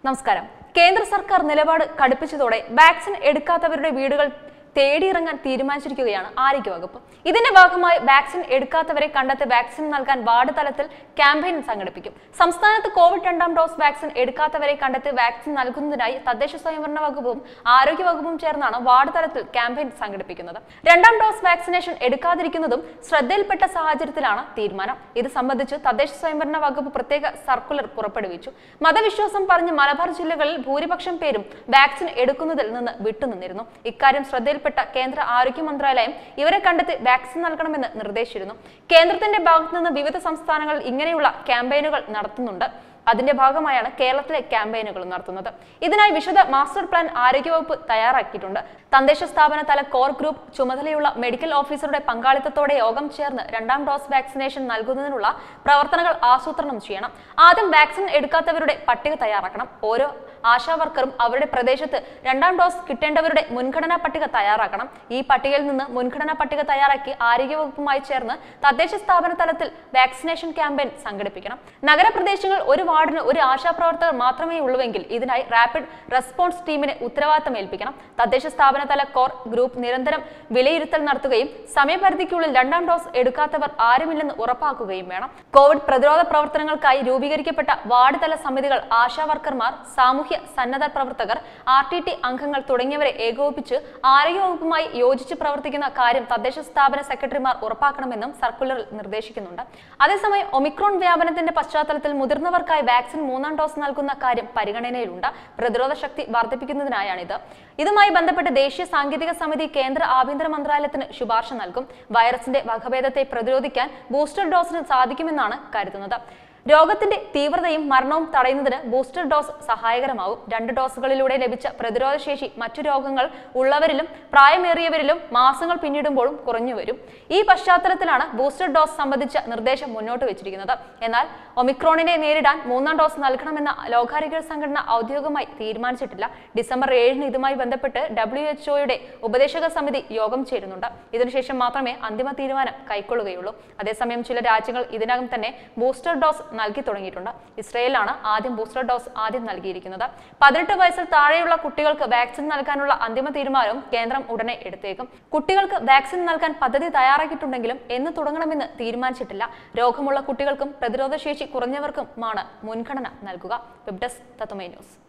നമസ്കാരം കേന്ദ്ര സർക്കാർ നിലപാട് കടുപ്പിച്ചതോടെ വാക്സിൻ എടുക്കാത്തവരുടെ വീടുകൾ തേടിയിറങ്ങാൻ തീരുമാനിച്ചിരിക്കുകയാണ് ആരോഗ്യ വകുപ്പ് ഇതിന്റെ ഭാഗമായി വാക്സിൻ എടുക്കാത്തവരെ കണ്ടെത്തി വാക്സിൻ നൽകാൻ വാർഡ് തലത്തിൽ ക്യാമ്പയിൻ സംഘടിപ്പിക്കും സംസ്ഥാനത്ത് കോവിഡ് രണ്ടാം ഡോസ് വാക്സിൻ എടുക്കാത്തവരെ കണ്ടെത്തി വാക്സിൻ നൽകുന്നതിനായി തദ്ദേശ സ്വയംഭരണ വകുപ്പും ആരോഗ്യ വകുപ്പും ചേർന്നാണ് വാർഡ് തലത്തിൽ ക്യാമ്പയിൻ സംഘടിപ്പിക്കുന്നത് രണ്ടാം ഡോസ് വാക്സിനേഷൻ എടുക്കാതിരിക്കുന്നതും ശ്രദ്ധയിൽപ്പെട്ട സാഹചര്യത്തിലാണ് തീരുമാനം ഇത് സംബന്ധിച്ച് തദ്ദേശ സ്വയംഭരണ വകുപ്പ് പ്രത്യേക സർക്കുലർ പുറപ്പെടുവിച്ചു മതവിശ്വാസം പറഞ്ഞ് മലബാർ ജില്ലകളിൽ ഭൂരിപക്ഷം പേരും വാക്സിൻ എടുക്കുന്നതിൽ നിന്ന് വിട്ടുനിന്നിരുന്നു ഇക്കാര്യം ശ്രദ്ധയിൽപ്പെട്ട കേന്ദ്ര ആരോഗ്യ മന്ത്രാലയം ഇവരെ കണ്ടെത്തി വാക്സിൻ നൽകണമെന്ന് നിർദ്ദേശിച്ചിരുന്നു കേന്ദ്രത്തിന്റെ ഭാഗത്തു നിന്ന് വിവിധ സംസ്ഥാനങ്ങളിൽ ഇങ്ങനെയുള്ള ക്യാമ്പയിനുകൾ നടത്തുന്നുണ്ട് അതിന്റെ ഭാഗമായാണ് കേരളത്തിലെ ക്യാമ്പയിനുകൾ നടത്തുന്നത് ഇതിനായി വിശദ മാസ്റ്റർ പ്ലാൻ ആരോഗ്യവകുപ്പ് തയ്യാറാക്കിയിട്ടുണ്ട് തദ്ദേശ സ്ഥാപന തല കോർ ഗ്രൂപ്പ് ചുമതലയുള്ള മെഡിക്കൽ ഓഫീസറുടെ പങ്കാളിത്തത്തോടെ യോഗം ചേർന്ന് രണ്ടാം ഡോസ് വാക്സിനേഷൻ നൽകുന്നതിനുള്ള പ്രവർത്തനങ്ങൾ ആസൂത്രണം ചെയ്യണം ആദ്യം വാക്സിൻ എടുക്കാത്തവരുടെ പട്ടിക തയ്യാറാക്കണം ഓരോ ആശാ വർക്കറും അവരുടെ പ്രദേശത്ത് രണ്ടാം ഡോസ് കിട്ടേണ്ടവരുടെ മുൻഗണനാ പട്ടിക തയ്യാറാക്കണം ഈ പട്ടികയിൽ നിന്ന് മുൻഗണനാ പട്ടിക തയ്യാറാക്കി ആരോഗ്യവകുപ്പുമായി ചേർന്ന് തദ്ദേശ സ്ഥാപന തലത്തിൽ വാക്സിനേഷൻ ക്യാമ്പയിൻ സംഘടിപ്പിക്കണം നഗരപ്രദേശങ്ങൾ ഒരു വാർഡിന് ഒരു ആശാപ്രവർത്തകർ മാത്രമേ ഉള്ളുവെങ്കിൽ ഇതിനായി റാപ്പിഡ് റെസ്പോൺസ് ടീമിന് ഉത്തരവാദിത്തം ഏൽപ്പിക്കണം തദ്ദേശ സ്ഥാപന തല കോർ ഗ്രൂപ്പ് നിരന്തരം വിലയിരുത്തൽ നടത്തുകയും സമയപരിധിക്കുള്ളിൽ രണ്ടാം ഡോസ് എടുക്കാത്തവർ ആരുമില്ലെന്ന് ഉറപ്പാക്കുകയും വേണം കോവിഡ് പ്രതിരോധ പ്രവർത്തനങ്ങൾക്കായി രൂപീകരിക്കപ്പെട്ട വാർഡ് തല സമിതികൾ ആശാ വർക്കർമാർ സാമൂഹ്യ സന്നദ്ധ പ്രവർത്തകർ ആർ ടി ടി അംഗങ്ങൾ തുടങ്ങിയവരെ ഏകോപിപ്പിച്ച് ആരോഗ്യവകുപ്പുമായി യോജിച്ച് പ്രവർത്തിക്കുന്ന കാര്യം തദ്ദേശ സ്ഥാപന സെക്രട്ടറിമാർ ഉറപ്പാക്കണമെന്നും സർക്കുലറിൽ നിർദ്ദേശിക്കുന്നുണ്ട് അതേസമയം ഒമിക്രോൺ വ്യാപനത്തിന്റെ പശ്ചാത്തലത്തിൽ മുതിർന്നവർക്കായി വാക്സിൻ മൂന്നാം ഡോസ് നൽകുന്ന കാര്യം പരിഗണനയിലുണ്ട് പ്രതിരോധ ശക്തി വർദ്ധിപ്പിക്കുന്നതിനായാണിത് ഇതുമായി ബന്ധപ്പെട്ട് ദേശീയ സാങ്കേതിക സമിതി കേന്ദ്ര ആഭ്യന്തര മന്ത്രാലയത്തിന് ശുപാർശ നൽകും വൈറസിന്റെ വകഭേദത്തെ പ്രതിരോധിക്കാൻ ബൂസ്റ്റർ ഡോസിന് സാധിക്കുമെന്നാണ് കരുതുന്നത് രോഗത്തിന്റെ തീവ്രതയും മരണവും തടയുന്നതിന് ബൂസ്റ്റർ ഡോസ് സഹായകരമാവും രണ്ട് ഡോസുകളിലൂടെ ലഭിച്ച പ്രതിരോധ ശേഷി മറ്റു രോഗങ്ങൾ ഉള്ളവരിലും പ്രായമേറിയവരിലും മാസങ്ങൾ പിന്നിടുമ്പോഴും കുറഞ്ഞു വരും ഈ പശ്ചാത്തലത്തിലാണ് ബൂസ്റ്റർ ഡോസ് സംബന്ധിച്ച നിർദ്ദേശം മുന്നോട്ട് വെച്ചിരിക്കുന്നത് എന്നാൽ ഒമിക്രോണിനെ നേരിടാൻ മൂന്നാം ഡോസ് നൽകണമെന്ന ലോകാരോഗ്യ സംഘടന ഔദ്യോഗികമായി തീരുമാനിച്ചിട്ടില്ല ഡിസംബർ ഏഴിന് ഇതുമായി ബന്ധപ്പെട്ട് ഡബ്ല്യു എച്ച്ഒയുടെ ഉപദേശക സമിതി യോഗം ചേരുന്നുണ്ട് ഇതിനുശേഷം മാത്രമേ അന്തിമ തീരുമാനം കൈക്കൊള്ളുകയുള്ളൂ അതേസമയം ചില രാജ്യങ്ങൾ ഇതിനകം തന്നെ ബൂസ്റ്റർ ഡോസ് നൽകി തുടങ്ങിയിട്ടുണ്ട് ഇസ്രയേലാണ് ആദ്യം ബൂസ്റ്റർ ഡോസ് ആദ്യം നൽകിയിരിക്കുന്നത് പതിനെട്ട് വയസ്സിൽ താഴെയുള്ള കുട്ടികൾക്ക് വാക്സിൻ നൽകാനുള്ള അന്തിമ തീരുമാനവും കേന്ദ്രം ഉടനെ എടുത്തേക്കും കുട്ടികൾക്ക് വാക്സിൻ നൽകാൻ പദ്ധതി തയ്യാറാക്കിയിട്ടുണ്ടെങ്കിലും എന്ന് തുടങ്ങണമെന്ന് തീരുമാനിച്ചിട്ടില്ല രോഗമുള്ള കുട്ടികൾക്കും പ്രതിരോധ ശേഷി കുറഞ്ഞവർക്കുമാണ് മുൻഗണന നൽകുക വെബ് ഡെസ്ക് തത്വമേ ന്യൂസ്